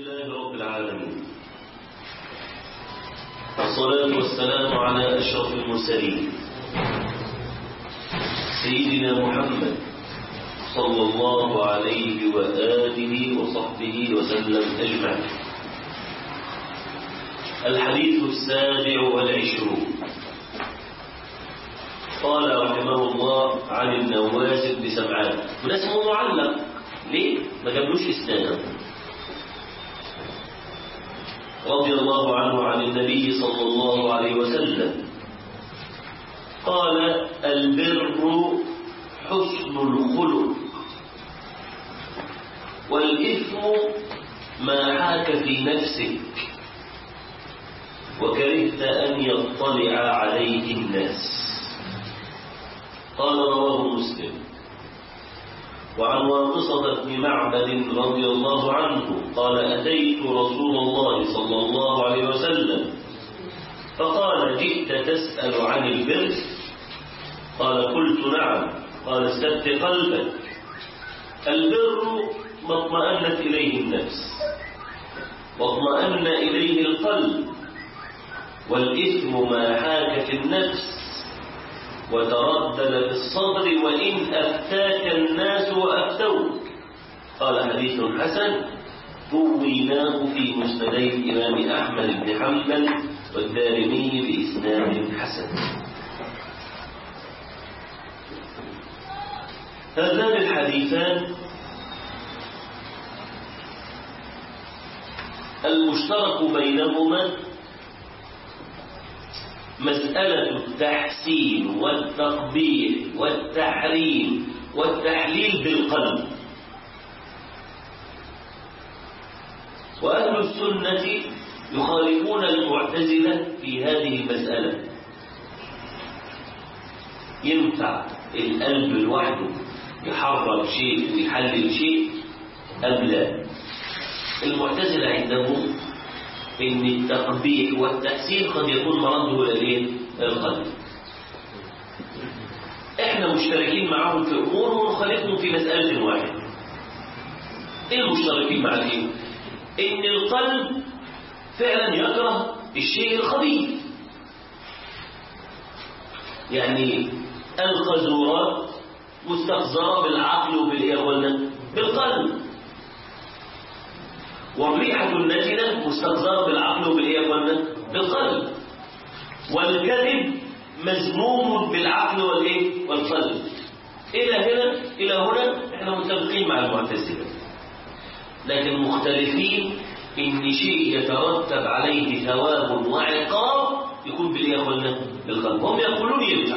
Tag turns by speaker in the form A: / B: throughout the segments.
A: لله رب العالمين والصلاة والسلام على أشرف المرسلين سيدنا محمد صلى الله عليه وآله وصحبه وسلم أجمعين الحديث السابع والعشرون قال رحمه الله عن النواس بن سمعان وده اسمه معلق ليه؟ ما جابلوش إسنادا رضي الله عنه عن النبي صلى الله عليه وسلم قال البر حسن الخلق والإثم ما حاك في نفسك وكرهت أن يطلع عليه الناس قال رواه مسلم وعن واقصة بن معبد رضي الله عنه قال أتيت رسول الله صلى الله عليه وسلم فقال جئت تسأل عن البر قال قلت نعم قال استبت قلبك البر ما اطمأنت إليه النفس واطمأن إليه القلب والإثم ما حاك في النفس وتردد في الصدر وإن أفتاك الناس وأفتوك قال حديث حسن رويناه في مسندي الإمام أحمد بن حنبل والدارمي بإسناد حسن هذان الحديثان المشترك بينهما مسألة التحسين والتقبيح والتحريم والتحليل بالقلب وأهل السنة يخالفون المعتزلة في هذه المسألة ينفع القلب لوحده يحرم شيء ويحلل شيء أم لا المعتزلة عندهم ان التقبيح والتحسين قد يكون مرده الى القلب احنا مشتركين معهم في امور ونخالفهم في مساله واحده ايه المشتركين مع الايه ان القلب فعلا يكره الشيء الخبيث يعني الخزورات مستخزره بالعقل وبالايه بالقلب والريحة النتنة مستخزرة بالعقل وبالإيه يا بالقلب والكذب مذموم بالعقل والإيه والقلب إلى هنا إلى هنا إحنا متفقين مع المعتزلة لكن مختلفين إن شيء يترتب عليه ثواب وعقاب يكون بالإيه بالقلب هم يقولون ينفع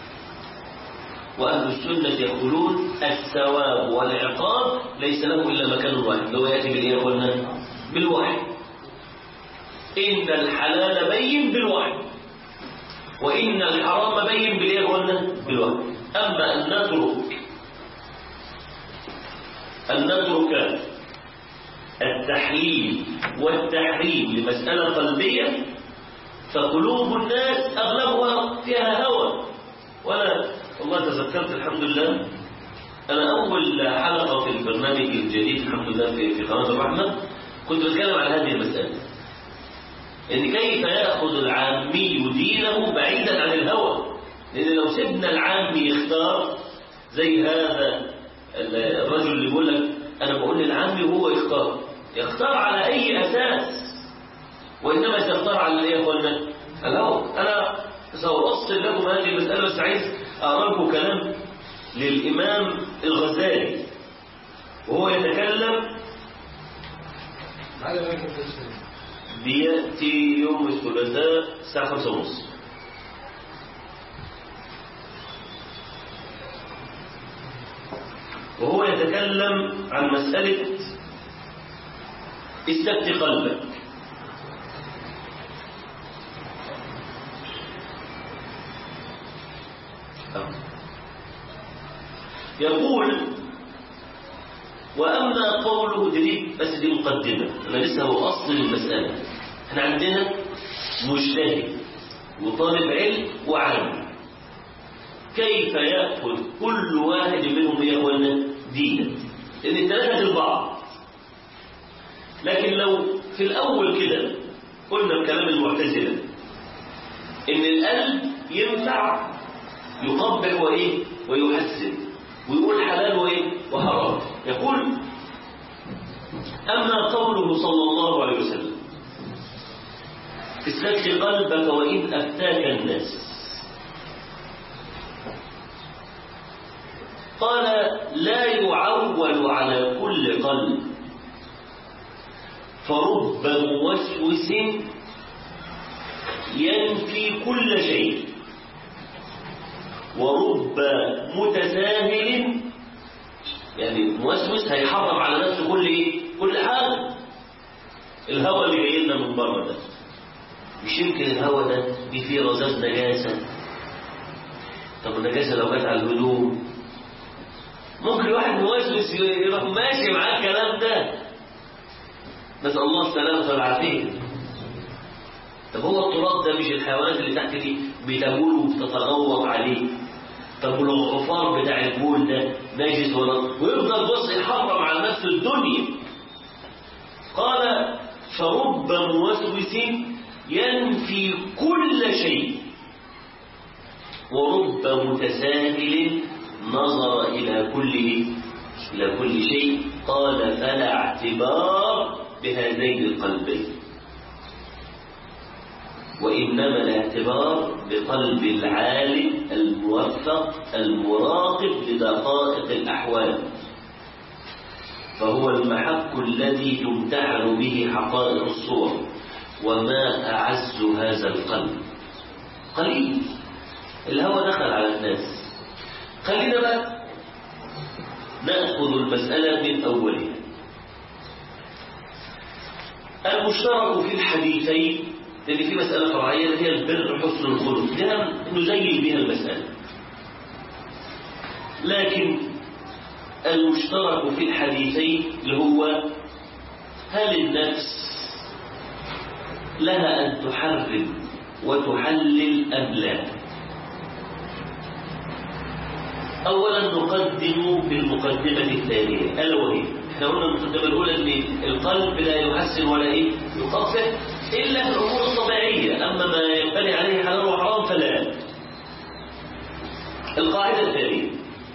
A: وأهل السنة يقولون الثواب والعقاب ليس له إلا مكان واحد لو يأتي بالإيه قلنا بالوحي إن الحلال بين بالوحي وإن الحرام بين بالإيه قلنا بالوحي أما أن نترك أن نترك التحليل والتحريم لمسألة قلبية فقلوب الناس أغلبها فيها هوى ولا والله تذكرت الحمد لله أنا أول حلقة في البرنامج الجديد الحمد لله في, في قناة الرحمة كنت بتكلم عن هذه المسألة إن كيف يأخذ العامي دينه بعيدا عن الهوى لأن لو سيبنا العامي يختار زي هذا الرجل اللي بيقول لك أنا بقول للعامي وهو يختار يختار على أي أساس وإنما يختار على إيه يا أخوانا الهوى أنا سأوصل لكم هذه المسألة بس عايز أراكم كلام للإمام الغزالي وهو يتكلم بيأتي يوم الثلاثاء الساعة خمسة ونص وهو يتكلم عن مسألة استفت قلبك يقول وأما قوله دي بس دي مقدمة أنا لسه هو أصل المسألة احنا عندنا مجتهد وطالب علم وعالم كيف يأخذ كل واحد منهم يا اخوانا دينا لأن الثلاثة البعض لكن لو في الأول كده قلنا بكلام المعتزلة إن القلب ينفع يقبح وإيه ويحسن ويقول حلال وإيه وحرام يقول أما قوله صلى الله عليه وسلم استكفي قلبك وإن أفتاك الناس قال لا يعول على كل قلب فرب موسوس ينفي كل شيء ورب متساهل يعني موسوس هيحرم على نفسه كل ايه كل حاجه الهواء اللي جاي لنا من بره ده مش يمكن الهواء ده دي فيه رذاذ نجاسه طب النجاسه لو جت على الهدوم ممكن واحد موسوس يروح ماشي معاه الكلام ده نسال الله السلامه والعافيه طب هو التراب ده مش الحيوانات اللي تحت دي بتبول وبتتغوط عليه طب والغفار بتاع البول ده نجس ولا ويفضل بص يحرم على نفسه الدنيا قال فرب موسوس ينفي كل شيء ورب متساهل نظر إلى كل إلى كل شيء قال فلا اعتبار بهذين القلبين وإنما الاعتبار بقلب العالم الموفق المراقب لدقائق الأحوال فهو المحك الذي تمتحن به حقائق الصور وما أعز هذا القلب قليل الهوى دخل على الناس خلينا بقى نأخذ المسألة من أولها المشترك في الحديثين لأن في مسألة فرعية هي البر حسن الخلق لها نزين بها المسألة لكن المشترك في الحديثين اللي هو هل النفس لها أن تحرم وتحلل أم لا أولا نقدم بالمقدمة الثانية ألا وهي احنا قلنا المقدمة الأولى أن القلب لا يحسن ولا إيه يقفل إلا في الأمور الطبيعية أما ما ينبني عليه حلال وحرام فلا القاعدة الثانية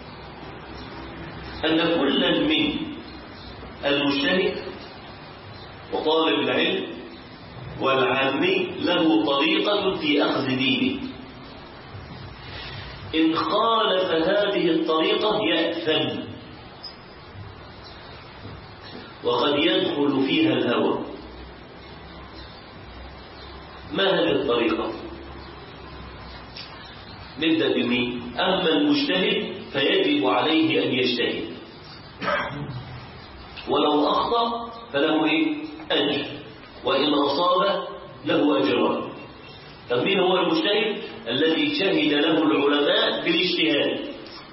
A: أن كل من المجتهد وطالب العلم والعامي له طريقة في أخذ دينه إن خالف هذه الطريقة يأثم وقد يدخل فيها الهوى ما هذه الطريقة نبدأ بمين أما المجتهد فيجب عليه أن يجتهد ولو أخطأ فله إيه؟ أجر وإن أصاب له أجران طب مين هو المجتهد الذي شهد له العلماء بالاجتهاد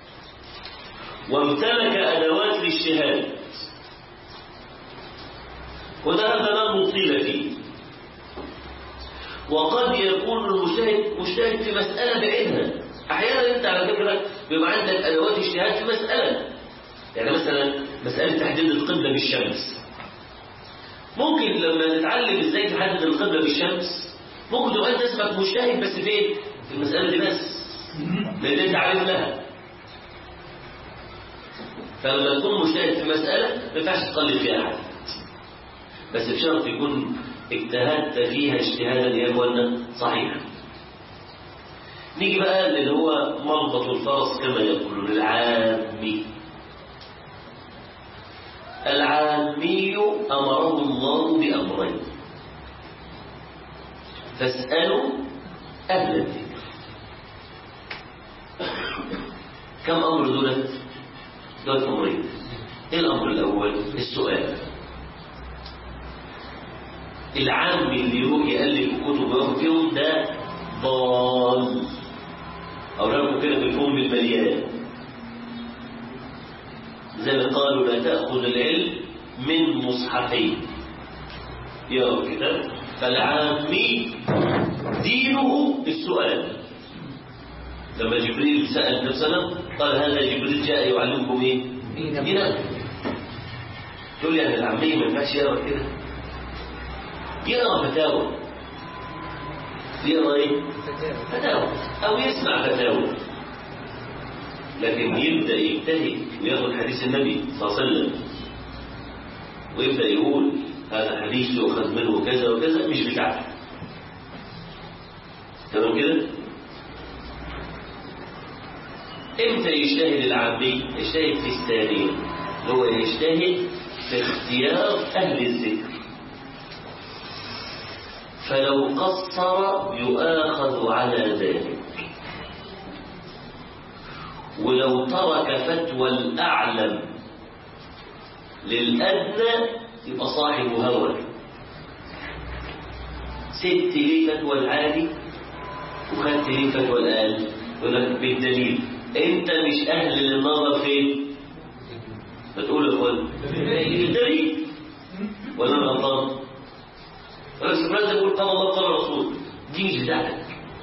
A: وامتلك أدوات الاجتهاد وده هذا لا مطيل فيه وقد يكون المجتهد مجتهد في مسألة بعينها أحيانا أنت على فكرة بيبقى عندك أدوات اجتهاد في مسألة يعني مثلا مسألة تحديد القبلة بالشمس ممكن لما نتعلم ازاي تحدد القبلة بالشمس ممكن تبقى انت اسمك مجتهد بس فين؟ في المسألة دي بس لأن انت عارف لها فلما تكون مجتهد في مسألة ما ينفعش تقلد فيها حد بس بشرط يكون اجتهدت فيها اجتهادا يا اخوانا صحيحا نيجي بقى اللي هو مربط الفرس كما يقولون العامي العامي أمره الله بأمرين فاسألوا أهل الذكر كم أمر دولت؟ دولت أمرين إيه الأمر الأول؟ السؤال العام اللي يروح يألف كتب وياخد فيهم ده ضال أو لكم كده بالفم المليان زي ما قالوا لا تأخذ العلم من مصحفين يقرأ الكتاب فالعامي دينه السؤال لما جبريل سأل النبي صلى الله عليه وسلم قال هذا جبريل جاء يعلمكم ايه؟ دينكم تقول يعني العامي ما ينفعش يقرا كده يقرا فتاوى يقرا ايه فتاوى او يسمع فتاوى لكن يبدا يجتهد وياخد حديث النبي صلى الله عليه وسلم ويبدا يقول هذا حديث يؤخذ منه كذا وكذا مش بتاعته تمام كده امتى يجتهد العامي يجتهد في الثانيه هو يجتهد في اختيار اهل الذكر فلو قصر يؤاخذ على ذلك ولو ترك فتوى الأعلم للأدنى يبقى صاحب هوى سبت ليه فتوى العالي وخدت ليه فتوى الأقل يقول لك بالدليل انت مش اهل للنظر فين بتقول يا اخوان الدليل ولا انا غلطان ولا سبحان يقول قال الله قال الرسول دي مش بتاعتك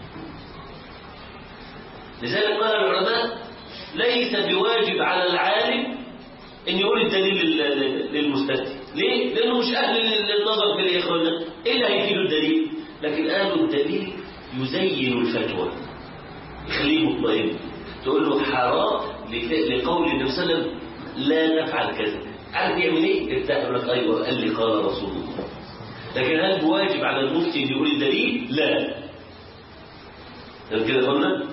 A: لذلك قال العلماء ليس بواجب على العالم ان يقول الدليل للمستفتي ليه؟ لانه مش اهل للنظر في يا اخوانا ايه اللي هيفيده الدليل لكن قالوا الدليل يزين الفتوى يخليه مطمئن تقول له حرام لقول النبي صلى الله عليه وسلم لا تفعل كذا عارف يعمل ايه؟ ارتاح لك ايوه قال لي قال رسول الله لكن هل بواجب على المفتي ان يقول الدليل؟ لا طب كده قلنا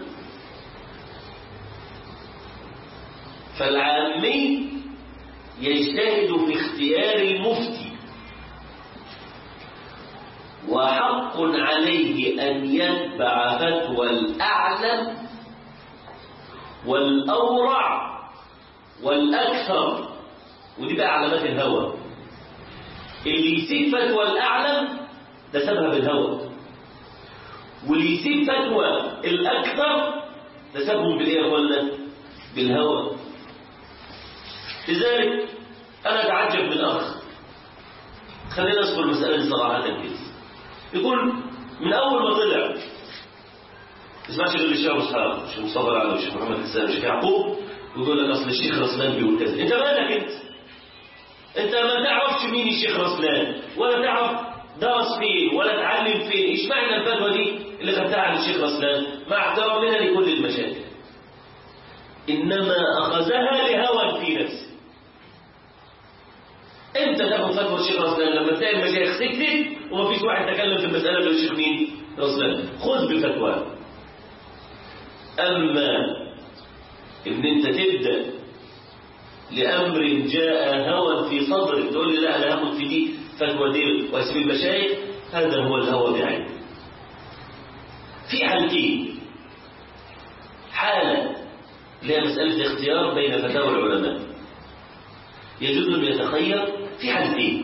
A: فالعامي يجتهد في اختيار المفتي وحق عليه أن يتبع فتوى الأعلم والأورع والأكثر ودي بقى علامات الهوى اللي يسيب فتوى الأعلم ده سببها بالهوى واللي يسيب فتوى الأكثر ده سببهم بالإيه ولا بالهوى لذلك أنا أتعجب من أخ خلينا نذكر المسألة دي صراحة كده يقول من أول ما طلع اسمعش غير الشيخ أصحاب الشيخ مصطفى العلوي الشيخ محمد السلام الشيخ يعقوب يقول لك أصل الشيخ رسلان بيقول كذا أنت مالك أنت أنت ما تعرفش مين الشيخ رسلان ولا تعرف درس فين ولا اتعلم فين ايش معنى الفتوى دي اللي خدتها عن الشيخ رسلان مع احترامنا لكل المشاكل إنما أخذها لهوى في نفسه انت تاخد فتوى الشيخ رسلان لما تلاقي المشايخ سكتت ومفيش واحد تكلم في المسألة غير الشيخ مين؟ رسلان خذ بفتواه أما إن أنت تبدأ لأمر جاء هوى في صدرك تقول لي لا أنا هاخد في دي فتوى دي وأسيب المشايخ هذا هو الهوى بعينه في حالتين حالة اللي هي مسألة اختيار بين فتاوى العلماء يجوز له يتخير في حالتين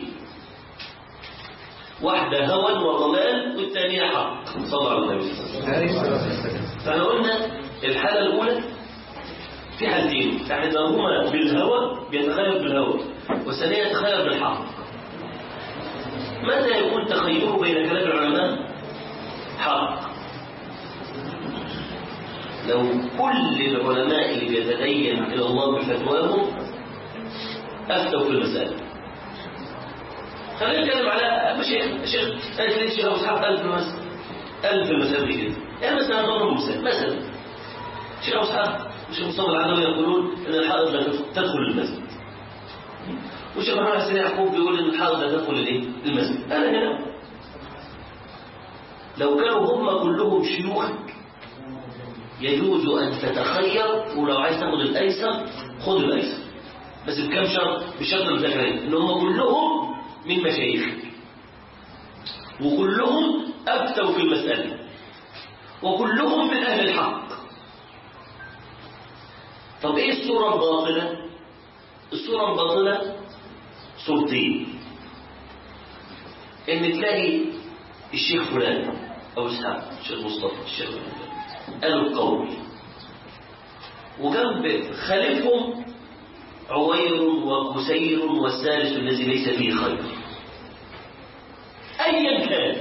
A: واحدة هوى وضلال والثانية حق صلى الله عليه وسلم فاحنا قلنا الحالة الأولى في حالتين فإحداهما بالهوى بيتخير بالهوى والثانية يتخير بالحق متى يكون تخيره بين كلام العلماء حق لو كل العلماء اللي بيتدين إلى الله بفتواهم أفتوا في المسألة خلينا نتكلم على شيخ شيخ قالت لي الشيخ أبو إسحاق قال في المسألة قال في المسألة دي كده يعني مثلا ضرب مثال مثلا الشيخ أبو إسحاق والشيخ مصطفى العدوي يقولون إن الحائض لا تدخل المسجد والشيخ محمد حسين يعقوب بيقول إن الحائض لا تدخل الإيه؟ المسجد أنا هنا لو كانوا هم كلهم شيوخك يجوز أن تتخير ولو عايز تاخد الأيسر خذ الأيسر بس بكم شرط بشرط المذاكرين ان هم كلهم من مشايخك وكلهم افتوا في المساله وكلهم من اهل الحق طب ايه الصوره الباطله الصوره الباطله صورتين ان تلاقي الشيخ فلان او اسحاق الشيخ مصطفى الشيخ فلان قالوا القول وجنب خالفهم عوير وقسير والثالث الذي ليس فيه خير ايا كان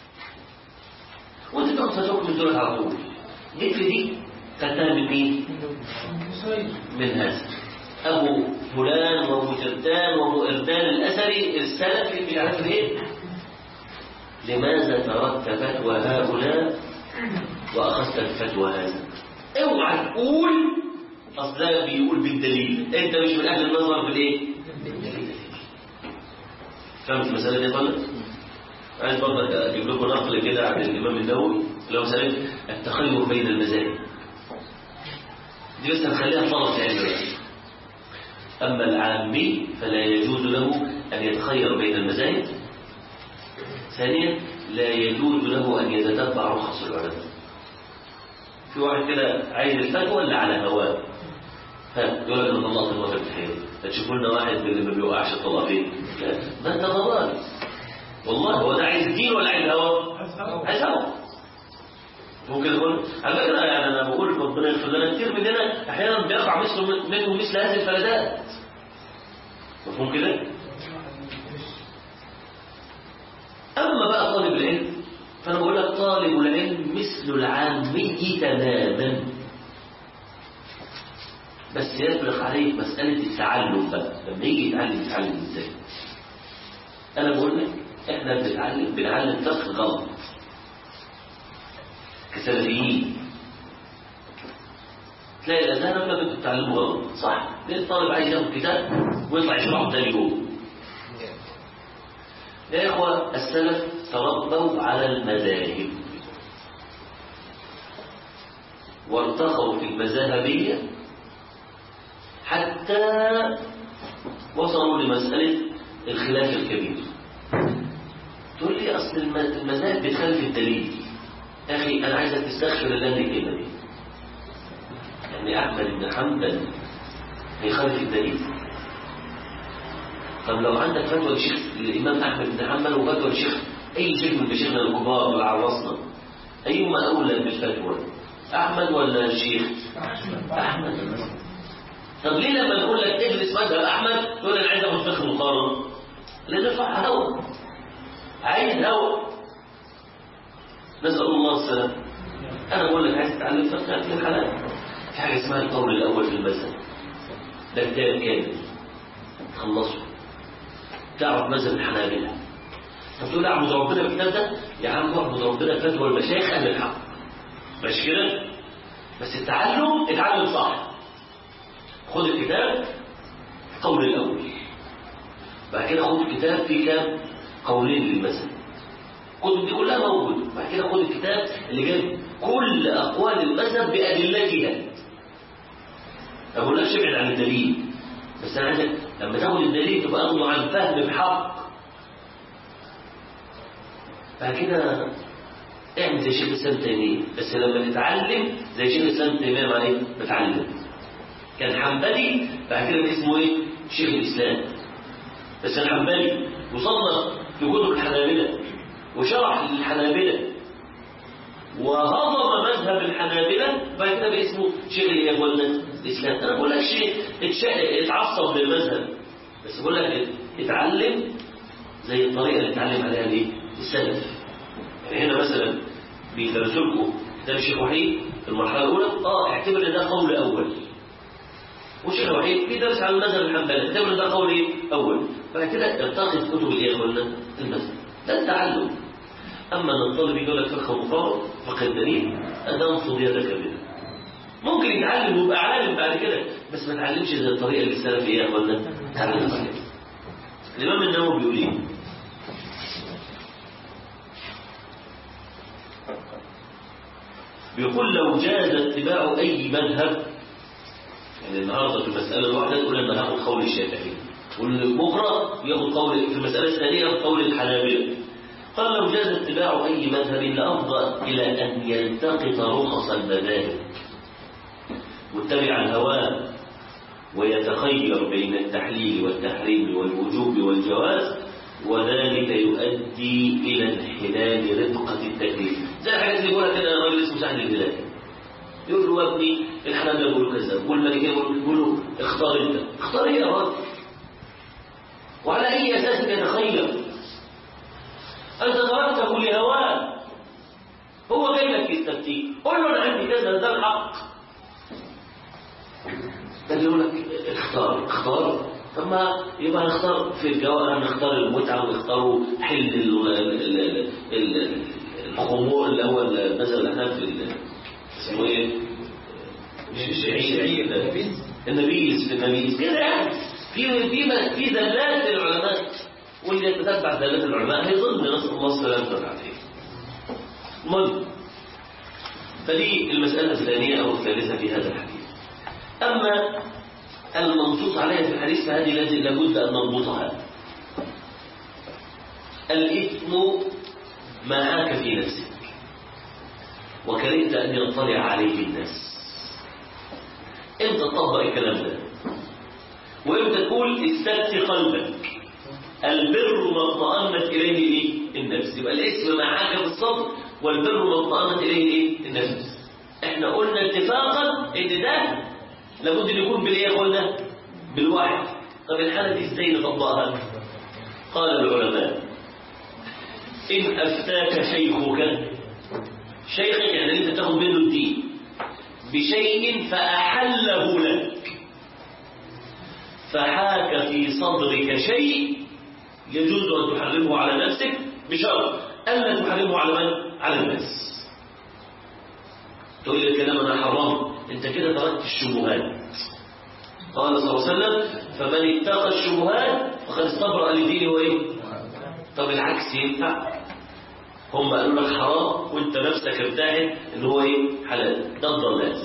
A: وانت تاخد فتوك من دول على طول جيت في دي خدتها من مين؟ من هذا ابو فلان وابو جردان وابو اردان الاثري السلفي مش عارف ايه لماذا تركت فتوى هؤلاء وأخذت الفتوى هذا اوعى تقول أصل ده بيقول بالدليل أنت مش من أهل النظر بالإيه؟ بالدليل فهمت المسألة دي طلع؟ عايز برضه أجيب لكم نقل كده عن الإمام النووي لو مسألة التخير بين المذاهب دي بس هنخليها فرض علم بقى أما العامي فلا يجوز له أن يتخير بين المذاهب ثانيا لا يجوز له أن يتتبع رخص العلماء في واحد كده عايز الفتوى اللي على هواه ها يقول لك انا طلعت الوقت الحيوي هتشوفوا لنا واحد من اللي ما بيوقعش الطلاق فين لا ده انت ضلال والله هو ده عايز دين ولا عايز هوا عايز هوا ممكن يقول على فكره يعني انا بقول ربنا يغفر لنا كتير مننا احيانا بيقع مثل منه مثل هذه الفلذات مفهوم كده؟ اما بقى طالب العلم فانا بقول لك طالب العلم مثل العامي تماما بس يفرق عليك مسألة التعلم بقى لما يجي يتعلم يتعلم ازاي انا بقول لك احنا بنتعلم بنعلم فقه غلط كسلفيين تلاقي الاذان لما انتوا بتتعلموا غلط صح ليه الطالب عايز ياخد كتاب ويطلع يشرحه تاني جوه يا إخوة السلف تربوا على المذاهب وارتقوا في المذاهبية حتى وصلوا لمسألة الخلاف الكبير تقول لي أصل المذاهب بتخالف الدليل يا أخي أنا عايزك تستغفر الله من الكلمة دي يعني أحمد بن حنبل هيخالف الدليل طب لو عندك فتوى الشيخ الإمام أحمد بن حنبل وفتوى الشيخ أي شيخ من مشايخنا الكبار والعواصنا أيهما أولى بالفتوى أحمد ولا الشيخ أحمد طب ليه لما نقول لك اجلس مذهب أحمد تقول أنا عايز أخد فقه مقارنة لأن ارفع هوا عايز هوا نسأل الله السلام أنا بقول لك عايز تتعلم فقه في الحلال في حاجة اسمها القول الأول في المذهب ده كتاب كامل خلصه تعرف مذهب الحنابلة فتقول اعبد ربنا بالكتاب ده يا عم اعبد ربنا فتوى المشايخ اهل الحق مش كده بس التعلم اتعلم صح خد الكتاب قول الاول بعد كده خد الكتاب فيه كام قولين للمذهب الكتب دي كلها موجوده بعد كده خد الكتاب اللي جايب كل اقوال المذهب بادلتها ما بقولكش ابعد عن الدليل بس انا عايزك لما تاخد الدليل تبقى اخده عن فهم بحق بعد كده اعمل زي شيخ الاسلام تيميه بس لما تتعلم زي شيخ الاسلام تيميه مع ايه؟ بتعلم كان حنبلي بعد كده اسمه ايه؟ شيخ الاسلام بس الحنبلي وصنف في كتب الحنابله وشرح للحنابله وهضم مذهب الحنابلة بعد كده باسمه شيخ الايه ولا الاسلام انا بقول لك شيء اتعصب للمذهب بس بقول لك اتعلم زي الطريقه اللي اتعلم عليها الايه السلف يعني هنا مثلا بيدرسوا لكم كتاب الشيخ وحيد في المرحله الاولى اه اعتبر ان ده قول اول والشيخ وحيد بيدرس على المذهب الحنبلي اعتبر ان ده قول ايه اول بعد كده ارتقي في كتب الايه ولا المذهب ده التعلم أما أن الطالب يقول لك فقه مقارن فقه الدليل أنا أنصد يدك بنا ممكن يتعلم ويبقى عالم بعد كده بس ما تعلمش زي الطريقة اللي السلف إياها ولا تعلم عليها الإمام النووي بيقول إيه؟ بيقول لو جاز اتباع أي مذهب يعني النهارده في المسألة الواحدة تقول أنا هاخد قول الشافعي وبكرة ياخد قول في المسألة الثانية قول الحنابلة قال لو جاز اتباع أي مذهب لأفضل إلى أن يلتقط رخص المذاهب متبع الهوى ويتخير بين التحليل والتحريم والوجوب والجواز وذلك يؤدي إلى انحلال رفقة التكليف زي الحاجات اللي بيقولها كده راجل اسمه سهل الهلالي يقول له يا ابني الحنابلة بيقولوا كذا والمالكية بيقولوا اختار انت اختار ايه يا راجل وعلى اي اساس يتخير أنت تركته لهواه هو جاي لك يستفتيك قول له أنا عندي كذا ده الحق ده يقول لك اختار اختار طب ما يبقى نختار في الجواب نختار المتعة ونختاروا حل ال- ال- ال- ال- الخمور اللي هو ال- مثلا الاحناف في ال- اسمه ايه؟ مش الشعير ال- النبيذ في النبيذ كده يعني في في في زلات للعلماء واللي يتتبع زلات العلماء هيظن نسأل الله السلامة والعافية. المهم فدي المسألة الثانية أو الثالثة في هذا الحديث. أما المنصوص عليها في الحديث فهذه التي لابد أن نربطها. الإثم ما عاك في نفسك وكرهت أن يطلع عليه الناس. امتى تطبق الكلام ده؟ وامتى تقول استفت قلبك البر ما اطمأنت إليه إيه؟ النفس يبقى الاسم ما عاك في الصدر والبر ما اطمأنت إليه إيه؟ النفس احنا قلنا اتفاقا ان ده لابد ان يكون بالايه قلنا بالوحي طب الحالة دي ازاي نطبقها قال العلماء إن أفتاك شيخك شيخك يعني أنت تاخد منه الدين بشيء فأحله لك فحاك في صدرك شيء يجوز أن تحرمه على نفسك بشرط ألا تحرمه على من؟ على الناس تقول لي الكلام أنا حرام أنت كده تركت الشبهات قال صلى الله عليه وسلم فمن اتقى الشبهات فقد استبرأ لدينه وإيه؟ طب العكس ينفع هم قالوا لك حرام وانت نفسك ارتاحت ان هو ايه حلال ده الضلال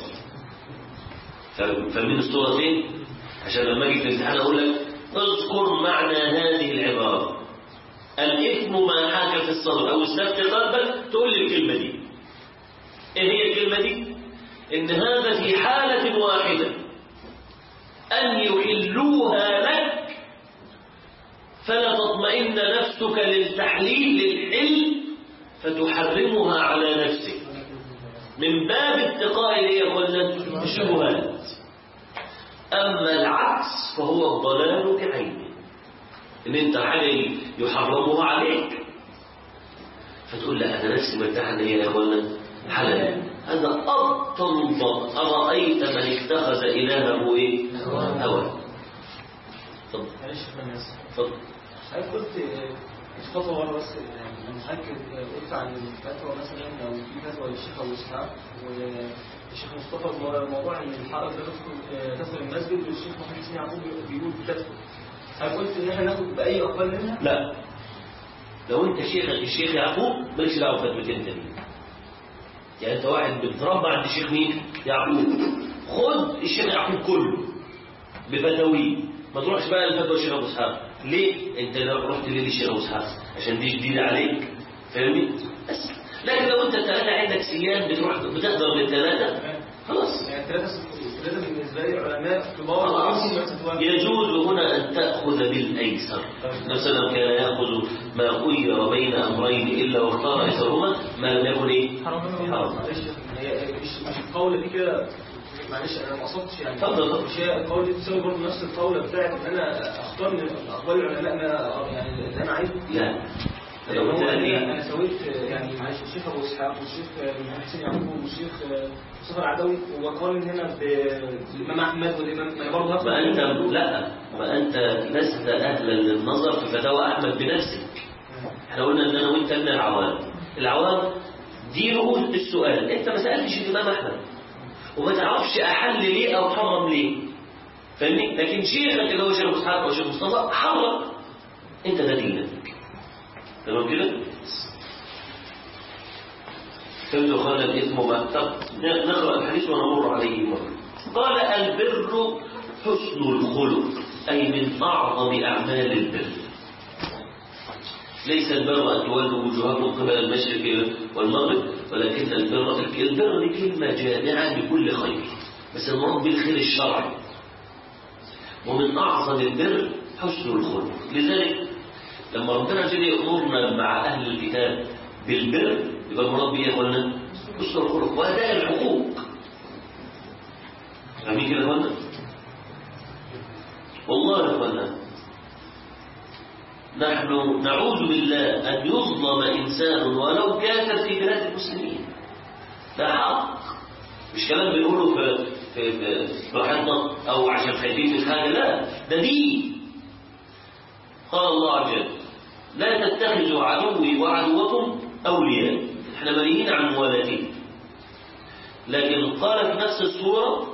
A: فاهمين الصوره فين عشان لما اجي في الامتحان اقول لك اذكر معنى هذه العباره الاثم ما حاك في الصدر او استفت قلبك تقول لي الكلمه دي ايه هي الكلمه دي ان هذا في حاله واحده ان يحلوها لك فلا تطمئن نفسك للتحليل للحل فتحرمها على نفسك من باب اتقاء الايه قلنا الشبهات اما العكس فهو الضلال بعينه ان انت حاجه يحرمها عليك فتقول لا انا نفسي مرتاح ان هي قلنا حلال هذا ابطل ضل ارايت من اتخذ الهه ايه هواه اتفضل
B: معلش يا فندم
A: اتفضل
B: حضرتك قلت مش خطوه ورا بس يعني لما حضرتك قلت عن الفتوى مثلا لو في فتوى للشيخ ابو اسحاق والشيخ مصطفى موضوع ان الحائط لا تدخل تدخل المسجد والشيخ محمد حسين يعقوب بيقول تدخل حضرتك قلت ان احنا ناخد باي اقوال منها
A: لا لو انت شيخك الشيخ يعقوب مالكش دعوه بفتوتين تانيين يعني انت واحد بتربى عند الشيخ مين؟ يعقوب خد الشيخ يعقوب كله بفتاويه ما تروحش بقى لفتوى الشيخ ابو اسحاق ليه؟ انت لو رحت ليه للشيخ ابو اسحاق عشان دي جديده عليك فاهمني؟ بس لكن لو انت الثلاثه عندك سيان بتروح بتحضر للثلاثه خلاص
B: يعني ثلاثه ثلاثه بالنسبه لي علماء كبار
A: خلاص
B: ومنهم فتوى
A: يجوز هنا أن تأخذ بالأيسر النبي صلى الله عليه وسلم كان يأخذ ما خير بين أمرين إلا واختار أيسرهما ما لم يكن إيه؟
B: حرام
A: حرام
B: معلش هي مش مش القولة دي كده معلش انا ما قصدتش يعني
A: اتفضل، اتفضل.
B: مش هي القولة دي تساوي برضه نفس القولة بتاعت ان انا اختار من اقوال العلماء ما يعني اللي انا عايزه
A: لا لو
B: هو
A: قلت لك
B: انا
A: إيه؟
B: أنا سويت يعني معلش الشيخ ابو اسحاق والشيخ محمد حسين يعقوب والشيخ مصطفى العدوي وقال من هنا بالامام احمد والامام انا برضه هاخد
A: ما أنت لا ما أنت لست أهلا للنظر في فتاوى أحمد بنفسك احنا قلنا ان انا وانت من العوام العوام دي رؤوس السؤال انت ما سالتش الامام احمد وما تعرفش احل ليه او حرم ليه فاهمني لكن شيخك اللي هو شيخ اسحاق او شيخ مصطفى حرم انت ده دينك تمام كده فهمت اخوانا الاثم ما طب نقرا الحديث ونمر عليه مره قال البر حسن الخلق اي من اعظم اعمال البر ليس البر أن تولوا وجوهكم قبل المشرق والمغرب ولكن البر البر دي كلمة جامعة لكل خير بس المراد بالخير الشرعي ومن أعظم البر حسن الخلق لذلك لما ربنا جل يأمرنا مع أهل الكتاب بالبر يبقى المراد بيه قلنا حسن الخلق وأداء الحقوق فاهمين كده يا اخوانا؟ والله يا اخوانا نحن نعوذ بالله أن يظلم إنسان ولو كافر في بلاد المسلمين ده حق مش كلام بنقوله في في في براحتنا أو عشان خايفين من حاجة لا ده دين قال الله عز وجل لا تتخذوا عدوي وعدوكم أولياء احنا مليين عن موالاتهم لكن قال في نفس السورة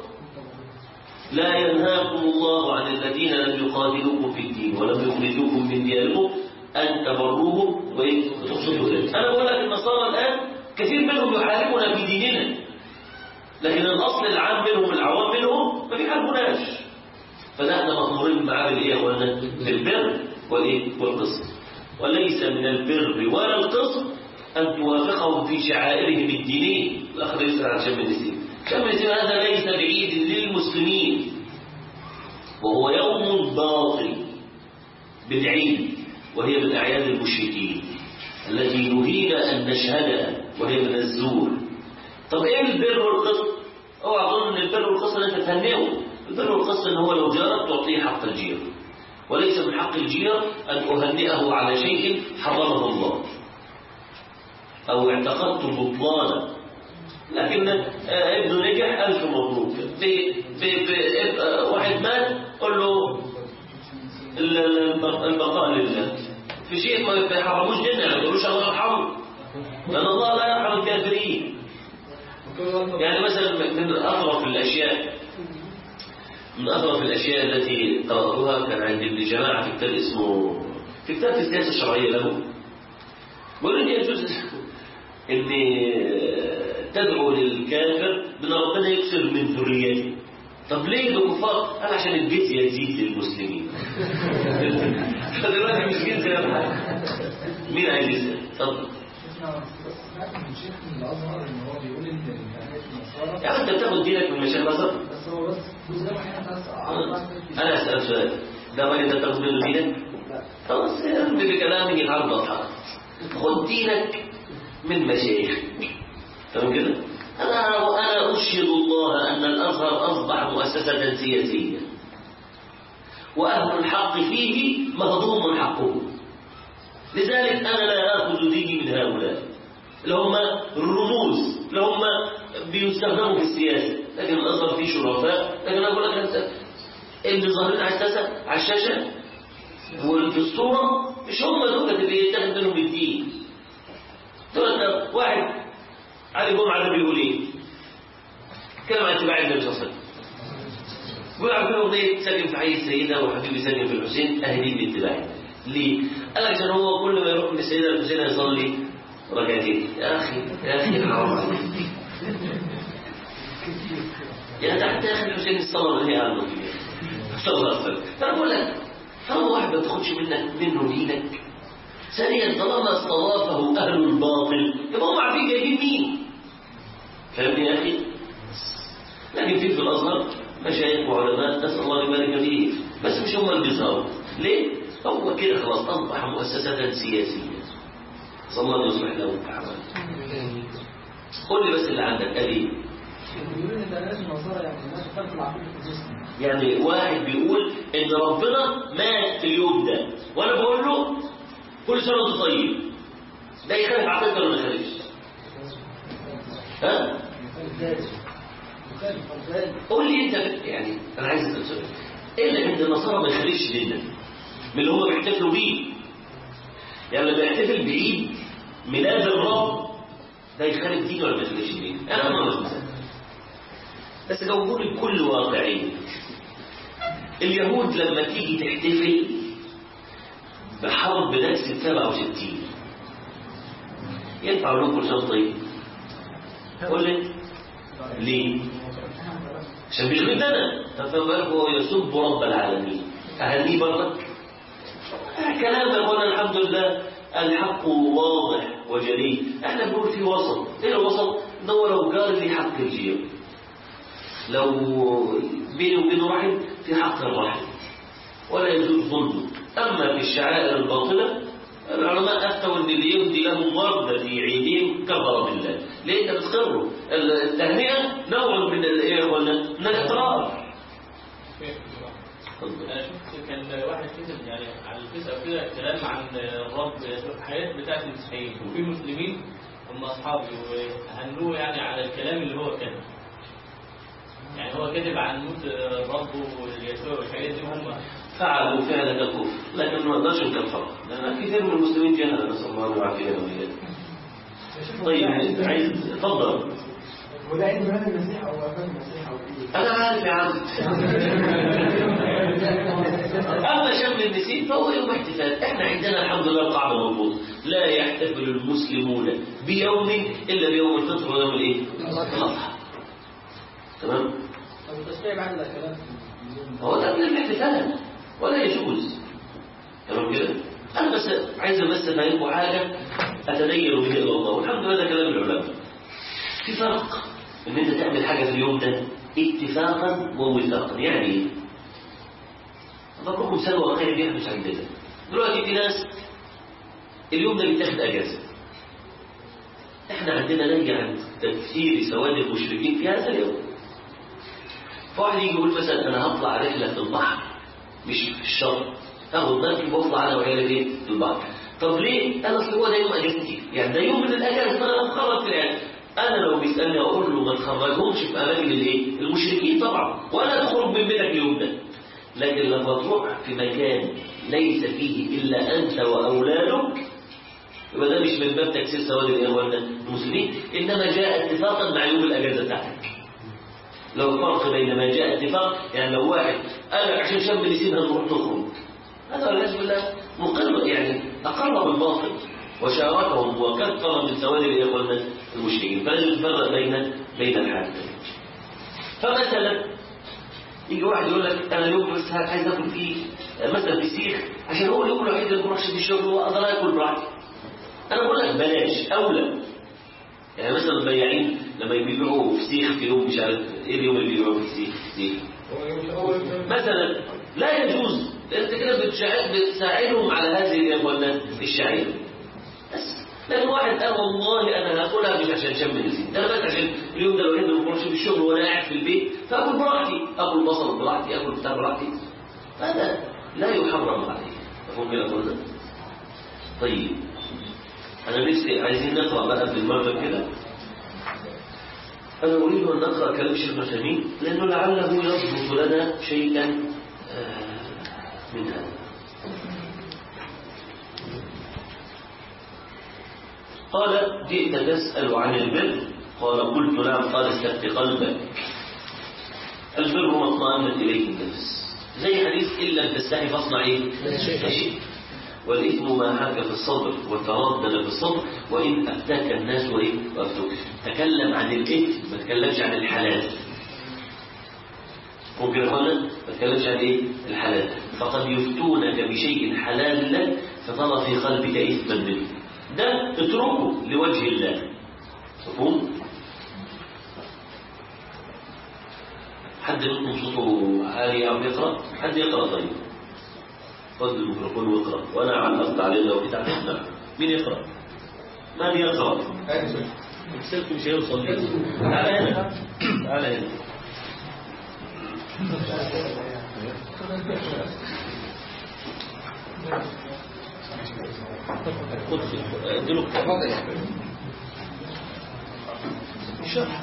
A: لا ينهاكم الله عن الذين لم يقاتلوكم في الدين ولم يخرجوكم من دياركم أن تبروهم وتقصدوا إليهم أنا بقول لك النصارى الآن كثير منهم يحاربنا في ديننا لكن الأصل العام منهم العوام منهم ما بيحاربوناش فده احنا مأمورين معاه بالإيه يا أخوانا؟ بالبر والإيه؟ والقسط وليس من البر ولا القسط أن توافقهم في شعائرهم الدينية الأخ يسأل عن شم النسيم شم النسيم هذا ليس بعيد للمسلمين وهو يوم باطل بالعيد وهي من أعياد المشركين التي نهينا أن نشهدها وهي من الزور طب إيه البر والقسط؟ اوعى تظن ان البر والقسط ان انت تهنئه البر والقسط ان هو لو جارك تعطيه حق الجير وليس من حق الجير ان اهنئه على شيء حرمه الله او اعتقدت بطلانا لكن آه، ابنه نجح ألف مبروك في في في آه، واحد مات قل له ال- ال- البقاء لله في شيء ما يحرموش جنة ما يقولوش الله يرحمه لأن الله لا يرحم الكافرين يعني مثلا من أظرف الأشياء من أظرف الأشياء التي قرأتها كان عند ابن جماعة في كتاب اسمه في كتاب في السياسة الشرعية له بيقول إن يجوز إن تدعو للكافر بأن ربنا يكسر من ذريته طب ليه ده كفار؟ قال عشان الجزية يزيد للمسلمين فدلوقتي مش جزية ولا حاجة مين عايز يسأل؟ اتفضل
C: سمعت من شيخ من الازهر ان هو بيقول ان الامهات النصارى
A: يعني انت بتاخد دينك من مشايخ الازهر؟
C: بس هو بس جزء ما احنا بس عارف
A: انا اسال سؤال ده ما انت بتاخد منه دينك؟ خلاص يعني بكلامه العرض حق خد دينك من مشايخك تمام كده؟ انا وانا اشهد الله ان الازهر اصبح مؤسسه سياسيه واهل الحق فيه مهضوم حقه لذلك انا لا اخذ ديني من هؤلاء اللي هم الرموز اللي هم بيستخدموا في السياسه لكن الازهر فيه شرفاء لكن اقول لك انت اللي ظاهرين على الساسه على الشاشه وفي الصوره مش هم دول اللي بيتاخد منهم الدين دول ده واحد علي جمعه ده بيقول ايه؟ اتكلم عن اتباع النبي صلى الله عليه وسلم بيقول عارفين اغنيه ساكن في حي السيده وحبيبي ساكن في الحسين اهلين باتباعي ليه؟ قال لك عشان هو كل ما يروح من السيده الحسين يصلي ركعتين يا اخي يا اخي حرام عليك يا ده حتى يا اخي الحسين الصلاه اللي هي عنده صلى الله عليه وسلم فانا بقول لك طالما واحد ما تاخدش منك منه دينك ثانيا طالما استضافه اهل الباطل يبقى هم عارفين جايبين مين فاهمني يا اخي لكن في في الازهر مشايخ وعلماء نسال الله ان يبارك فيه بس مش هم اللي بيظهروا ليه؟ هو كده خلاص اصبح مؤسسه سياسيه صلى الله عليه يصلح له تعالى قول لي بس اللي عندك قال ايه؟
C: بيقول ان الامهات النصارى يعني الناس بتاكل العقيده في الجسم
A: يعني واحد بيقول ان ربنا مات في اليوم ده وانا بقول له كل سنه وانت طيب ده يخالف عقيدته ولا ما يخالفش؟ ها؟
C: مخالف مخالف
A: قول لي انت بت- يعني انا عايز اسال سؤال ايه اللي عند النصارى ما يخالفش ديننا؟ من اللي هم بيحتفلوا بيه يعني لما يحتفل بعيد ميلاد الرب ده يخالف دين ولا ما يخالفش دين؟ انا ما مش مصدق بس جاوبوني بكل واقعيه اليهود لما تيجي تحتفل بحرب نكسة 67 ينفع لهم كل سنه طيب؟ قول لي ليه؟ عشان مش غدنا فما بالك هو يسب رب العالمين أهنيه برضك كلام يقول الحمد لله الحق واضح وجلي احنا بنقول في وسط ايه الوسط ان هو لو جار لي حق الجير لو بيني وبينه رحم في حق الرحم ولا يجوز ظلمه اما في الشعائر الباطله العلماء افتوا ان اللي يهدي لهم ورده في عيدهم كفر بالله ليه انت بتقره التهنئه نوع من الايه ولا من الاقرار
B: انا شفت كان واحد كتب يعني على الفيس او كده كلام عن الرب الحياه بتاعت المسيحيين وفي مسلمين هم اصحابي وهنوه يعني على الكلام اللي هو كتبه يعني هو كاتب عن موت الرب ويسوع والحاجات دي هم
A: فعلوا فعل الكفر لكن ما نقدرش نكفر لأن كثير من المسلمين جهل نسأل الله العافية وإياك طيب عايز تفضل
C: وده عيد ميلاد المسيح او وفاه المسيح او ايه؟
A: أنا عارف يا عم أما شم النسيم فهو يوم احتفال احنا عندنا الحمد لله القاعدة موجودة لا يحتفل المسلمون بيوم إلا بيوم الفطر ويوم الإيه؟ الأضحى تمام؟
B: طب التشريع بعد الكلام
A: هو ده من الاحتفال ولا يجوز تمام كده؟ أنا بس عايز بس أفهمكم حاجة أتدين بها إلى الله والحمد لله ده كلام العلماء في فرق إن أنت تعمل حاجة في اليوم ده اتفاقا ووفاقا يعني إيه؟ أضربكم مثال واقعي بيحدث عندنا دلوقتي في ناس اليوم ده بيتاخد أجازة إحنا عندنا نهي عن تكثير سواد المشركين في هذا اليوم فواحد يجي يقول مثلا أنا هطلع رحلة في البحر مش في الشط اخد مركب واطلع انا وعيالي فين في البحر طب ليه انا اصل هو ده يوم اجازتي يعني ده يوم من الاجازه فانا مخرج في العيال انا لو بيسالني اقول له ما تخرجهمش في اماكن الايه المشركين طبعا ولا تخرج من بيتك اليوم ده لكن لما تروح في مكان ليس فيه الا انت واولادك يبقى ده مش من باب تكسير سواد الاخوان المسلمين انما جاء اتفاقا مع يوم الاجازه بتاعتك لو فرق بين ما جاء اتفاق يعني لو واحد قال لك عشان شاب نسيبها نروح نخرج هذا والعياذ بالله مقر يعني اقر بالباطل وشاركهم وكثر من سواد الاخوان المشركين فلازم تفرق بين بين الحالتين فمثلا يجي واحد يقول لك انا اليوم بس عايز اكل فيه مثلا فسيخ عشان هو اليوم الوحيد اللي بروحش في الشغل واقدر اكل براحتي انا بقول لك بلاش اولى يعني مثلا البياعين لما يبيعوا فسيخ في يوم مش عارف ايه اليوم اللي بيبيعوا فسيخ فسيخ مثلا لا يجوز انت كده بتشاهد بتساعدهم على هذه الاخوان الشعيره بس لكن واحد قال والله انا هاكلها مش عشان شم نسيم انا بس عشان اليوم ده الوحيد اللي ما بروحش في الشغل وانا قاعد في البيت فاكل براحتي اكل بصل براحتي اكل بتاع براحتي هذا لا يحرم عليه مفهوم كده قلنا طيب انا نفسي عايزين نقرا بقى بالمره كده انا اريد ان نقرا كلام الشيخ مسامين لانه لعله يضبط لنا شيئا آه، من هذا قال جئت تسأل عن البر قال قلت نعم قال استفت قلبك البر ما اطمأنت إليه النفس زي حديث إن لم تستحي فاصنع إيه؟ شيء والإثم ما حاك في الصدر وتردد في الصدر وإن أفتاك الناس وإيه؟ وأفتوك تكلم عن الإثم ما تكلمش عن الحلال ممكن هنا ما تكلمش عن إيه؟ الحلال فقد يفتونك بشيء حلال لك فترى في قلبك إثما منه ده اتركه لوجه الله مفهوم؟ حد منكم صوته عالي أو يقرأ؟ حد يقرأ طيب خد الميكروفون واقرأ وأنا علقت عليه لو بتاع نعم مين يقرأ؟ من يقرأ؟ السلك مش هيوصل لي تعال هنا تعال هنا خد اديله شرح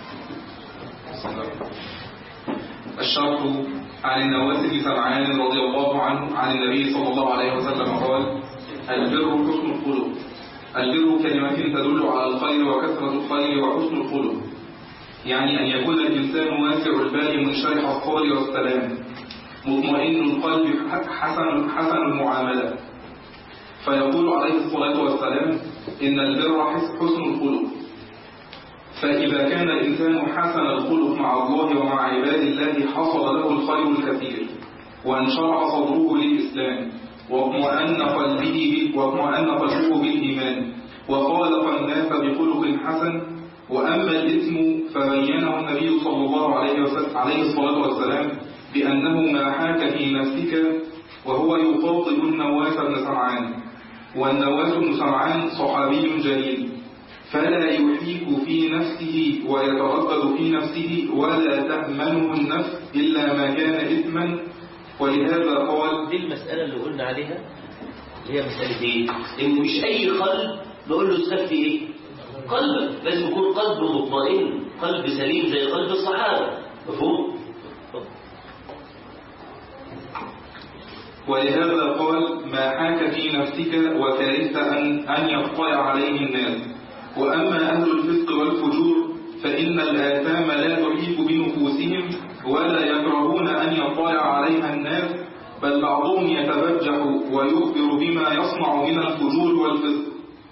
D: الشرح عن النواس بن سمعان رضي الله عنه عن النبي صلى الله عليه وسلم قال البر حسن الخلق البر كلمة تدل على الخير وكثرة الخير وحسن الخلق يعني أن يكون الإنسان واسع البال منشرح الصبر والسلام مطمئن القلب حسن حسن المعاملة فيقول عليه الصلاة والسلام إن البر حسن الخلق فإذا كان الإنسان حسن الخلق مع الله ومع عباد الله حصل له الخير الكثير وانشرح صدره للإسلام واطمأن قلبه واطمأن قلبه بالإيمان وخالق الناس بخلق حسن وأما الإثم فبينه النبي صلى الله عليه وسلم عليه الصلاة والسلام بأنه ما حاك في نفسك وهو يخاطب النواس بن سمعان والنواس بن سمعان صحابي جليل فلا يحيك في نفسه ويتردد في نفسه ولا تأمنه النفس إلا ما كان إثما ولهذا قال
A: دي المسألة اللي قلنا عليها اللي هي مسألة ايه؟ ان مش اي قلب نقول له استفتي ايه؟ قلبك لازم يكون قلب مطمئن قلب سليم زي قلب الصحابة مفهوم؟
D: ولهذا قال ما حاك في نفسك وكرهت أن, أن يطلع عليه الناس وأما أهل الفسق والفجور فإن الآثام لا تحيط بنفوسهم ولا يكرهون أن يطلع عليها الناس بل بعضهم يتبجح ويخبر بما يصنع من الفجور والفسق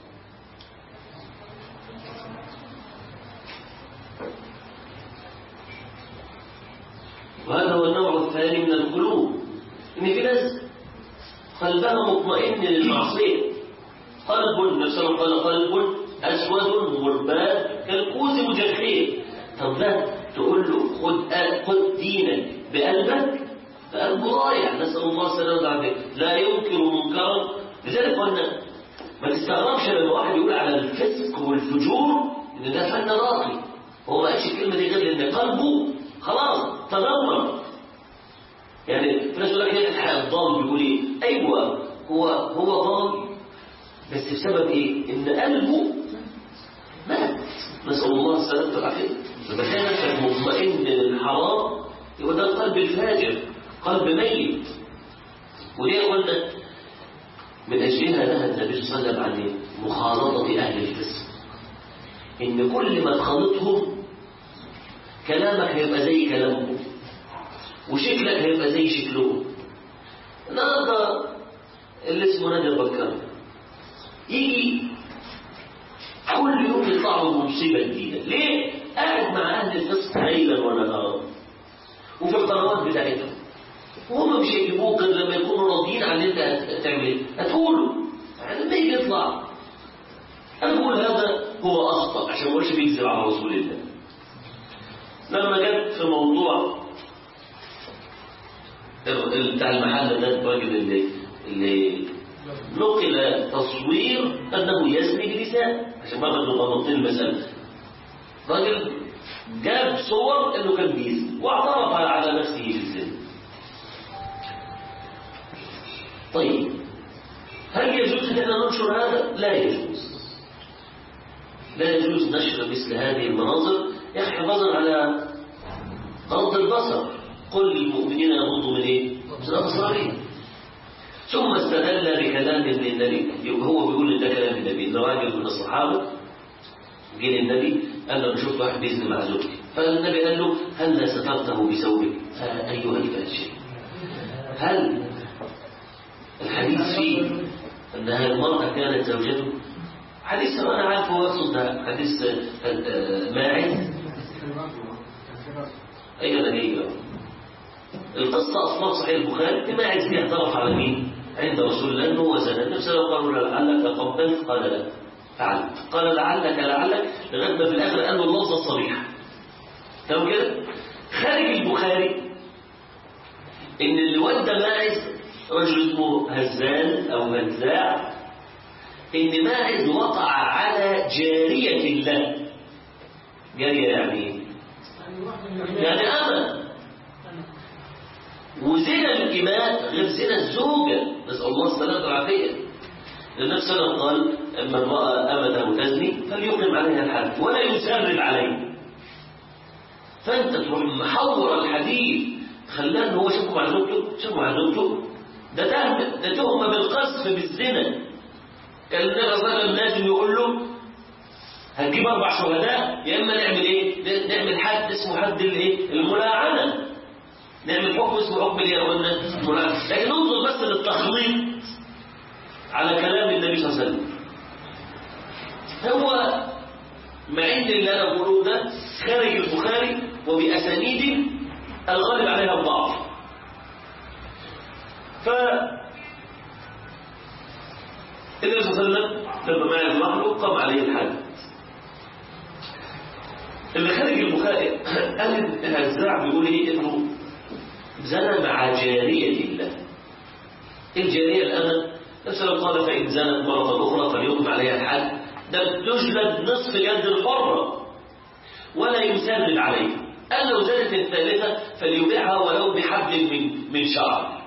A: وهذا هو النوع الثاني من القلوب ان في ناس قلبها مطمئن للمعصيه قلب نفسه قال قلب اسود مرباد كالكوز مجرحين طب لا تقول له خد خد دينك بقلبك فقلبه ضايع نسال الله السلامه والعافيه لا ينكر منكرا لذلك قلنا ما تستغربش لما واحد يقول على الفسق والفجور ان ده فن راقي هو ما قالش الكلمه دي غير لان قلبه خلاص تدمر يعني في ناس يقول لك ايه الضال بيقول ايه ايوه هو هو ضال بس بسبب ايه ان قلبه مات نسال الله السلامه والعافيه لما كان نفسك مطمئن للحرام يبقى ده القلب الفاجر قلب ميت ودي قلنا من اجلها نهى النبي صلى الله عليه وسلم عن مخالطه اهل الفسق ان كل ما تخالطهم كلامك هيبقى زي كلامهم وشكلك هيبقى زي شكلهم النهارده اللي اسمه نادر بكر يجي كل يوم يطلع له مصيبه جديده ليه؟ قاعد مع اهل الفسق ليلا ونهارا وفي القنوات بتاعتهم وهم مش هيجيبوك غير لما يكونوا راضيين عن اللي انت هتعمل ايه؟ هتقوله يعني لما يجي يطلع انا بقول هذا هو اخطا عشان ما اقولش بيكذب على رسول الله لما جت في موضوع بتاع المحل ده الراجل اللي اللي نقل تصوير انه يزني بنساء عشان برضه نبقى ضابطين المساله راجل جاب صور انه كان بيزني واعترف على نفسه بالزنا طيب هل يجوز ان ننشر هذا؟ لا يجوز لا يجوز نشر مثل هذه المناظر يا اخي حفاظا على غض البصر قل للمؤمنين يغضوا من ايه؟ من ابصارهم ثم استدل بكلام من النبي يبقى هو بيقول ان ده كلام النبي ان راجل من الصحابه جه للنبي قال له انا شفت واحد بيزني مع زوجتي فالنبي قال له هل سترته بثوبك؟ ايها الفاجر هل الحديث فيه انها المراه كانت زوجته حديث انا عارف هو يقصد حديث ماعز ايوه دقيقه القصه اصلا صحيح البخاري ماعز دي اعترف على مين عند رسول الله انه هو زنا النبي صلى الله عليه وسلم قالوا لعلك قبلت قال لا فعلت قال لعلك لعلك لغايه ما في الاخر قال له اللفظ الصريح تمام كده خارج البخاري ان اللي ودى ماعز رجل اسمه هزان او هزاع ان ماعز وقع على جارية له جارية يعني ايه؟ يعني أمل وزنا الإماء غير زنا الزوجة نسأل الله السلامة والعافية النبي صلى الله عليه وسلم قال من رأى أمته تزني فليقم عليها الحد ولا يسرب عليه فأنت تروح محور الحديث خلاه هو شافه مع زوجته شافه مع زوجته ده تهم ده تهمة بالقذف بالزنا كان النبي صلى الله عليه وسلم لازم يقول له هتجيب اربع شهداء يا اما نعمل ايه؟ نعمل حد اسمه حد الايه؟ الملاعنه نعمل حكم اسمه حكم الايه قلنا؟ الملاعنه لكن انظر بس للتخليط على كلام النبي صلى الله عليه وسلم هو مع ان اللي انا بقوله ده خارج البخاري وباسانيد الغالب عليها الضعف ف النبي صلى الله عليه وسلم لما مات لوحده قام عليه الحد اللي خارج البخاري قال الهزاع بيقول ايه انه زنى مع جارية له الجارية الأمل نفس لو قال فإن زنت مرة أخرى فليقم عليها الحد ده تجلد نصف يد الحرة ولا يسلم عليه قال لو زادت الثالثة فليبيعها ولو بحبل من من شعر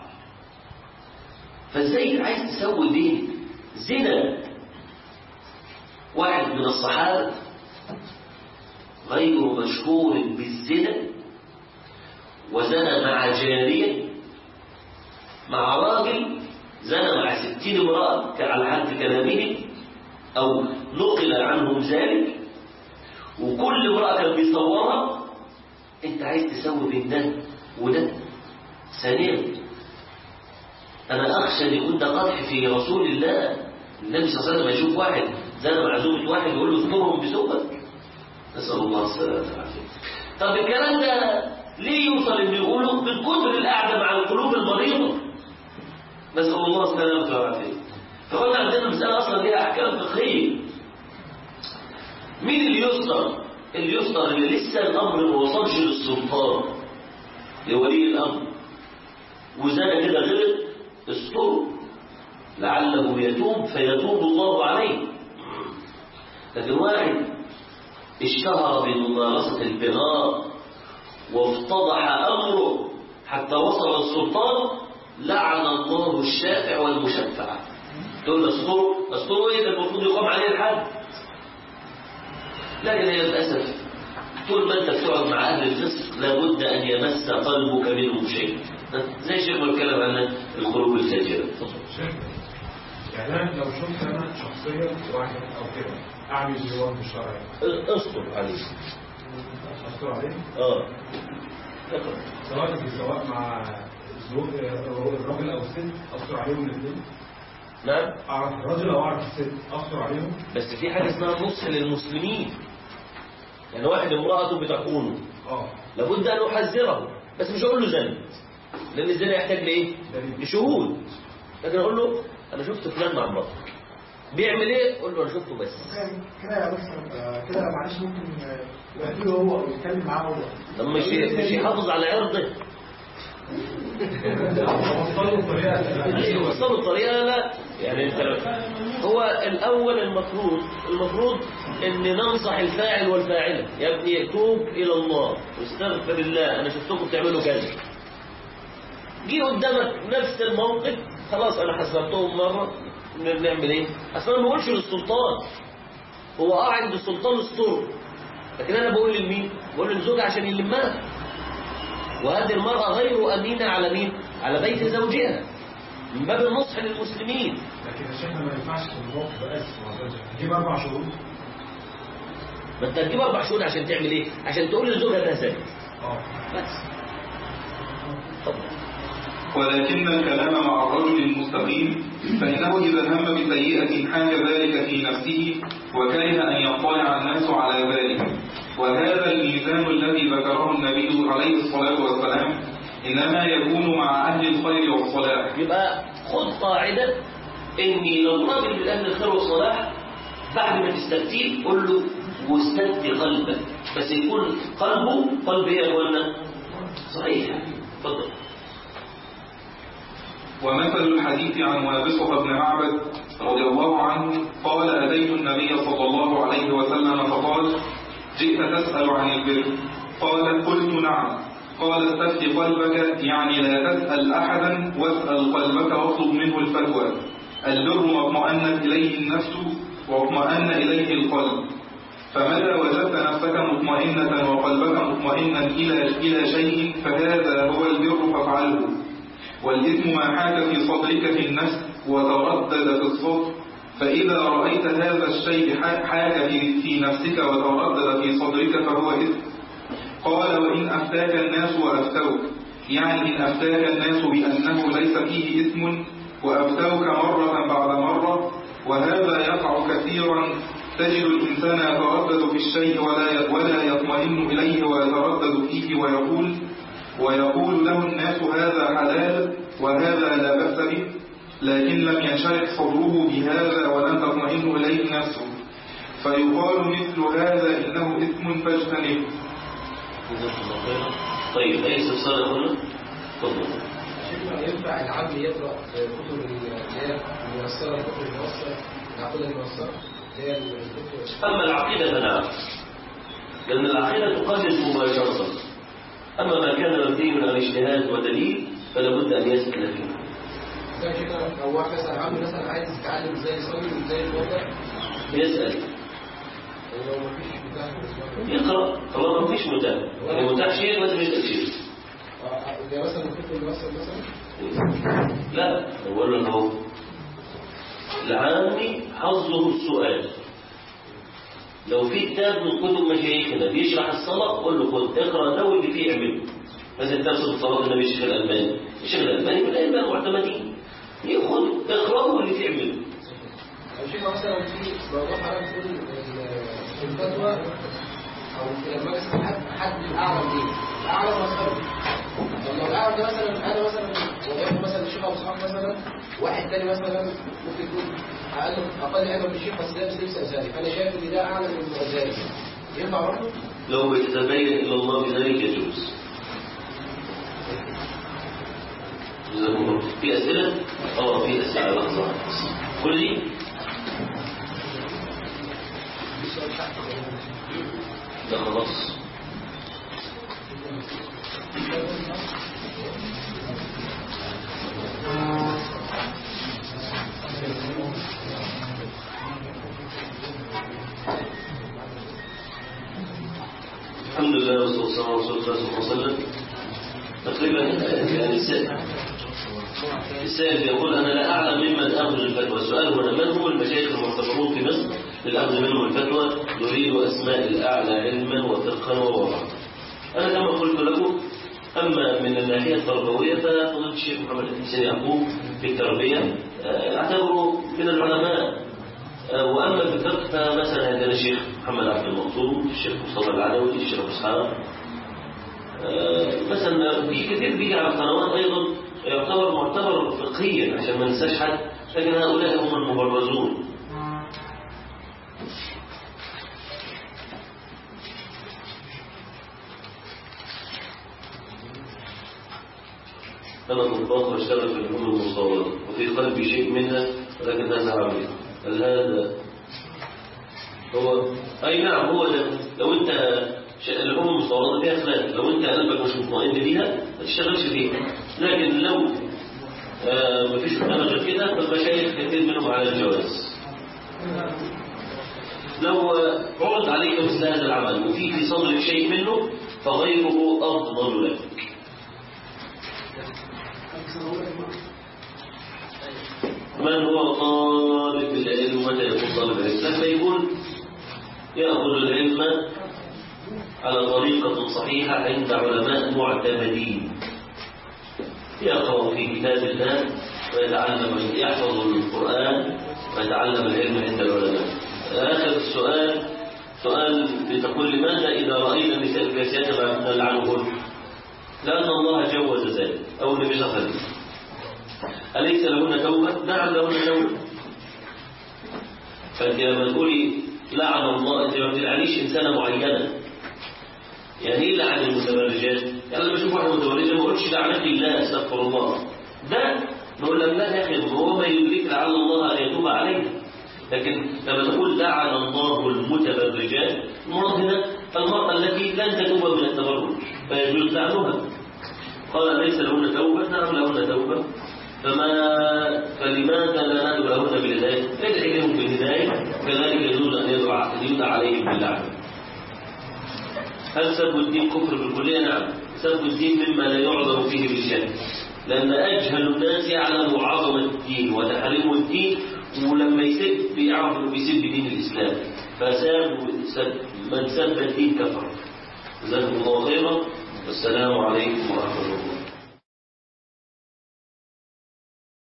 A: فازاي عايز تسوي بين زنا واحد من الصحابة غير مشهور بالزنا وزنى مع جارية مع راجل زنى مع ستين امرأة على حد كلامه أو نقل عنهم ذلك وكل امرأة كان بيصورها أنت عايز تسوي بين ده وده ثانيا أنا أخشى أن يكون ده قدح في رسول الله النبي صلى الله عليه وسلم يشوف واحد زنى مع زوجة واحد يقول له اذكرهم بسوءك نسأل الله السلامة والعافية طب الكلام ده ليه يوصل انه يقولوا من كثر القعده مع القلوب المريضه نسال الله السلامه والعافيه فقلنا عندنا مساله اصلا ليها احكام فقهيه مين اللي يصدر اللي يصدر اللي لسه الامر ما وصلش للسلطان لولي الامر وزاد كده غلط استر لعله يتوب فيتوب الله عليه لكن واحد اشتهر بممارسه البغاء وافتضح أمره حتى وصل السلطان لعن الله الشافع والمشفع تقول اسطوره اسطوره ايه ده المفروض يقام عليه الحد لكن هي للاسف طول ما انت بتقعد مع اهل الفسق لابد ان يمس قلبك منهم شيء زي شيخ ما بيتكلم عن الخروج الفاجره
E: شايف؟ يعني انا لو شفت انا شخصيا واحد او كده اعمل جوار في الشرع
A: اصبر عليه
E: اشكر عليه
A: اه
E: سواء سواء مع الزوج الراجل او الست اثر عليهم الاثنين
A: نعم
E: اعرف الراجل او اعرف الست اثر عليهم
A: بس في حاجه اسمها نصح للمسلمين يعني واحد امرأته بتخونه
E: اه
A: لابد ان احذره بس مش هقول له زن لان الزنا يحتاج لايه
E: دليل.
A: لشهود لكن اقول له انا شفت فلان مع مراته بيعمل ايه قول له انا شفته بس
C: كده يا بس آه، كده معلش ممكن آه، يقابله هو او يتكلم معاه هو
A: طب مش مش يحافظ على عرضه
E: وصلوا بطريقه
A: ايوه وصلوا الطريقه لا يعني انت لو- هو الاول المفروض المفروض ان ننصح الفاعل والفاعله يا ابني توب الى الله واستغفر الله انا شفتكم بتعملوا كذا جه قدامك نفس الموقف خلاص انا حذرتهم مره ن- نعمل ايه اصل انا ما بقولش للسلطان هو اه عند السلطان السر لكن انا بقول لمين بقول للزوج عشان يلمها وهذه المرأة غير أمينة على مين؟ على بيت زوجها من باب النصح للمسلمين
E: لكن يا شيخنا ما ينفعش في الموقف ده اسف نجيب اربع شهور
A: ما انت تجيب أربع شهور عشان تعمل إيه؟ عشان تقول لزوجها ده زي
E: اه
A: بس اتفضل
D: ولكن الكلام مع الرجل المستقيم فإنه إذا هم بسيئة حاك ذلك في نفسه وكره أن يطلع الناس على ذلك وهذا الميزان الذي ذكره النبي عليه الصلاة والسلام إنما يكون مع أهل الخير والصلاح
A: يبقى خد قاعدة إني لو راجل من أهل الخير والصلاح بعد ما تستفتيه قول له واستفتي قلبك بس يكون قلبه قلب إيه يا أخوانا؟ صحيح اتفضل
D: ومثل الحديث عن وابصة بن معبد رضي الله عنه قال أتيت النبي صلى الله عليه وسلم فقال جئت تسأل عن البر قال قلت نعم قال استفت قلبك يعني لا تسأل أحدا واسأل قلبك واطلب منه الفتوى البر ما اطمأنت إليه النفس واطمأن إليه القلب فمتى وجدت نفسك مطمئنة وقلبك مطمئنا إلى إلى شيء فهذا هو البر فافعله والإثم ما حاك في صدرك في النفس وتردد في الصدر فإذا رأيت هذا الشيء ح- حاك في, في نفسك وتردد في صدرك فهو إثم قال وإن أفتاك الناس وأفتوك يعني إن أفتاك الناس بأنه ليس فيه إثم وأفتوك مرة بعد مرة وهذا يقع كثيرا تجد الإنسان يتردد في الشيء ولا ولا يطمئن إليه ويتردد فيه ويقول ويقول له الناس هذا حلال وهذا لا بأس به لكن لم ينشرح صدره بهذا ولم تطمئن إليه نفسه فيقال مثل هذا إنه إثم فاجتنبه
A: جزاكم الله خيرا طيب أي استفسار يا أخوانا؟ اتفضل
B: شيخنا ينفع العبد يقرأ كتب اللي هي الميسرة الكتب الميسرة العقيدة الميسرة اللي هي الكتب
A: أما العقيدة فنعم لأن العقيدة تقدس مباشرة أما ما كان مبني على اجتهاد ودليل فلا بد أن يسأل فيه
B: ده كده لو واحد مثلا عبد مثلا عايز يتعلم ازاي يصلي وازاي يتوضا
A: يسأل
B: ولو مفيش بتاع بالنسبة له
A: يقرأ طالما مفيش متاح يعني متاح شيء لازم يسأل شيء
B: آه، زي مثلا الكتب الميسرة مثلا
A: لا بقول لك اهو العامي حظه السؤال لو في كتاب من كتب مشايخنا بيشرح الصلاة قول له خد اقرا ده واللي فيه اعمله مثلا درس صلاة النبي الشيخ الألباني الشيخ الألباني من الأئمة المعتمدين ياخد اقراه واللي فيه اعمله
C: الشيخ مثلا في موضوع حضرتك تقول ال- الفتوى او لما مثلا حد حد الاعلم دي الاعلم مثلا طب لو الاعلم ده مثلا انا مثلا وجدت مثلا الشيخ ابو اسحاق مثلا واحد تاني مثلا ممكن يكون اقل اقل علما من الشيخ بس لابس لبس ازهري فانا شايف ان ده اعلم من الازهري ينفع برضه؟
A: لو بتتبين إلى الله بذلك يجوز جزاكم الله خير. في أسئلة؟ اه في أسئلة لحظة كل دي لا خلاص الحمد لله والصلاة والسلام على رسول الله صلى الله عليه وسلم تقريبا يعني السائل السائل يقول أنا لا أعلم ممن أخذ الفتوى السؤال هنا من هم المشايخ المعتبرون في مصر للأخذ منهم الفتوى نريد أسماء الأعلى علما وفقها وورعا أنا كما قلت لكم أما من الناحية التربوية ففضيلة الشيخ محمد الحسين يعقوب في التربية آه، أعتبره من العلماء آه، وأما في الفقه فمثلا عندنا الشيخ محمد عبد المقصود الشيخ مصطفى العدوي الشيخ أبو إسحاق آه، مثلا في كثير بيجي على القنوات أيضا يعتبر معتبر فقهيا عشان ما ننساش حد لكن هؤلاء هم المبرزون أنا طباخ واشتغل في الفنون المصورة وفي قلبي شيء منها ولكن هذا عملي هل هذا هو أي نعم هو ده لو أنت ش- الفنون المصورة فيها خلاف لو أنت قلبك مش مطمئن ليها ما تشتغلش فيها لكن لو آه مفيش قدامك غير كده فالمشايخ كثير منهم على الجواز لو آه، عرض عليك مثل هذا العمل وفي في صدرك شيء منه فغيره أفضل لك من هو طالب العلم متى يكون طالب العلم لما يكون يأخذ العلم على طريقة صحيحة عند علماء معتمدين يقرأ في كتاب الله ويتعلم يحفظ القرآن ويتعلم العلم عند العلماء آخر السؤال سؤال بتقول لماذا إذا رأينا النساء الكاسيات نلعنهن لأن الله جوز ذلك أو النبي صلى الله عليه وسلم أليس لهن توبة؟ نعم لهن توبة فأنت لما تقولي لعن الله أنت ما بتلعنيش إنسانة معينة يعني إيه لعن المتبرجات؟ يعني لما أشوف واحدة متبرجة ما أقولش لعنة الله أستغفر الله ده نقول لك لا يا أخي هو ما يدرك لعل الله أن يتوب عليها لكن لما تقول لعن الله المتبرجات المراد هنا المرأة التي لن تتوب من التبرج فيجوز لعنها قال ليس لهن توبة نعم لهن توبة فما فلماذا لا ندعو لهن بالهداية؟ ندعي لهم بالهداية كذلك يجوز أن يدعى يدعى عليهم باللعنة هل سب الدين كفر بالكلية؟ نعم سب الدين مما لا يعذر فيه بالجهل لأن أجهل الناس يعلم عظمة الدين وتحريم الدين ولما يسب بيعرف انه بيسب دين الإسلام فساب سب من سب الدين كفر جزاكم الله خيرا والسلام عليكم ورحمة الله